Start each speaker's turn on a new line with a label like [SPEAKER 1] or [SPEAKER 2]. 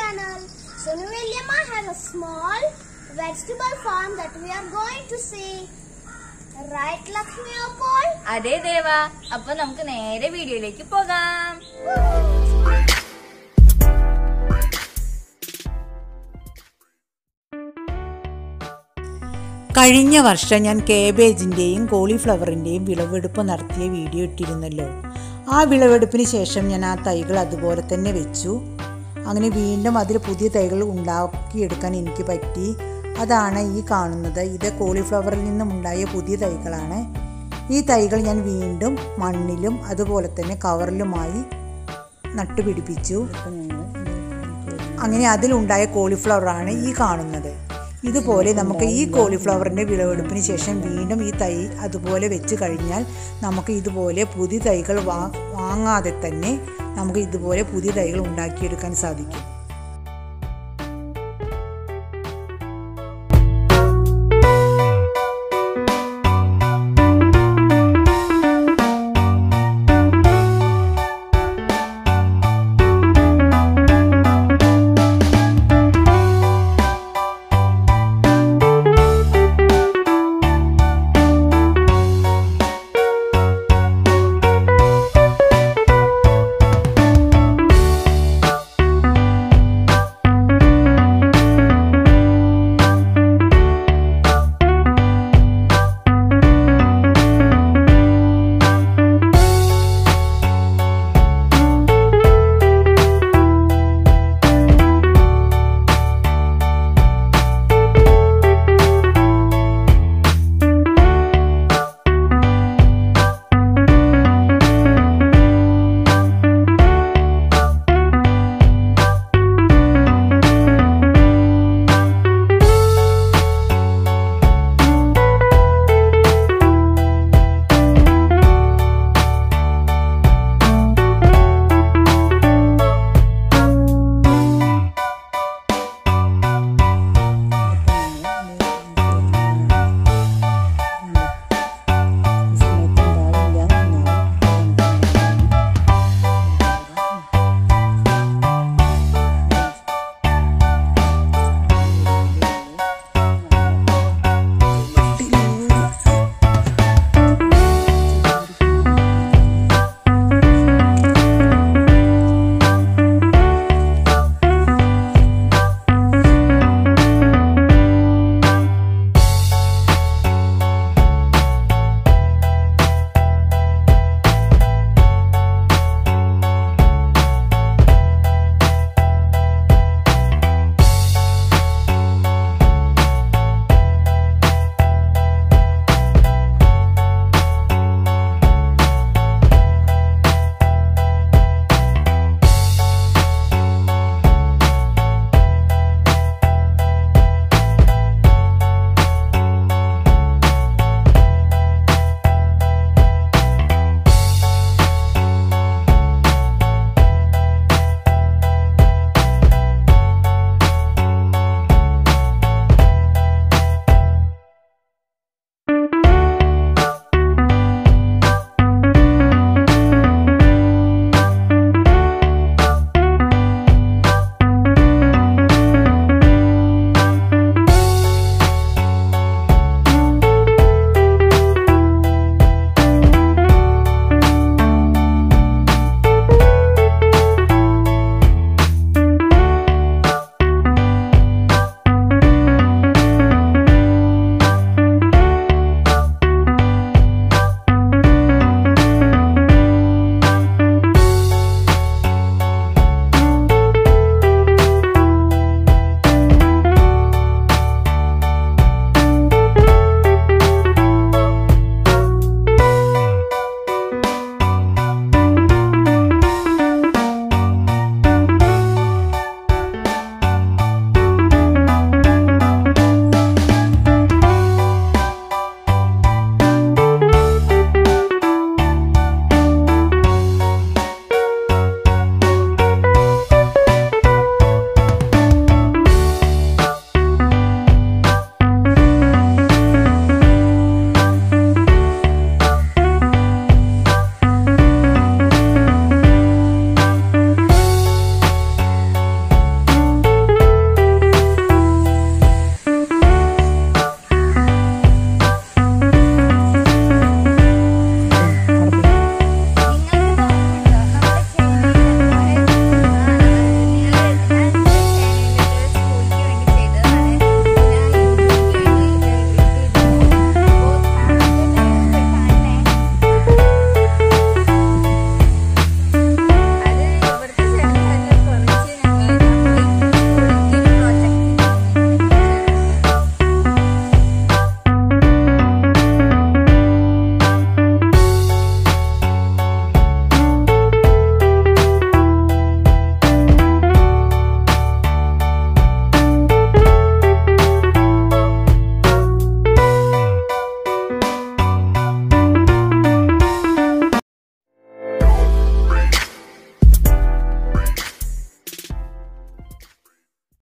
[SPEAKER 1] channel. Sonu Villama has a small vegetable farm that we are going to see. Right, Lakshmi Apol?
[SPEAKER 2] അതെ ദേവ അപ്പൊ നമുക്ക് നേരെ വീഡിയോയിലേക്ക് പോകാം
[SPEAKER 3] കഴിഞ്ഞ വർഷം ഞാൻ കേബേജിൻ്റെയും കോളിഫ്ലവറിൻ്റെയും വിളവെടുപ്പ് നടത്തിയ വീഡിയോ ഇട്ടിരുന്നല്ലോ ആ വിളവെടുപ്പിന് ശേഷം ഞാൻ ആ തൈകൾ അതുപോലെ തന്നെ വെച്ചു അങ്ങനെ വീണ്ടും അതിൽ പുതിയ തൈകൾ ഉണ്ടാക്കിയെടുക്കാൻ എനിക്ക് പറ്റി അതാണ് ഈ കാണുന്നത് ഇത് കോളിഫ്ലവറിൽ നിന്നും ഉണ്ടായ പുതിയ തൈകളാണ് ഈ തൈകൾ ഞാൻ വീണ്ടും മണ്ണിലും അതുപോലെ തന്നെ കവറിലുമായി നട്ടുപിടിപ്പിച്ചു അങ്ങനെ അതിലുണ്ടായ കോളിഫ്ലവറാണ് ഈ കാണുന്നത് ഇതുപോലെ നമുക്ക് ഈ കോളിഫ്ലവറിൻ്റെ വിളവെടുപ്പിന് ശേഷം വീണ്ടും ഈ തൈ അതുപോലെ വെച്ച് കഴിഞ്ഞാൽ നമുക്ക് ഇതുപോലെ പുതിയ തൈകൾ വാ വാങ്ങാതെ തന്നെ നമുക്ക് ഇതുപോലെ പുതിയ തൈകൾ ഉണ്ടാക്കിയെടുക്കാൻ സാധിക്കും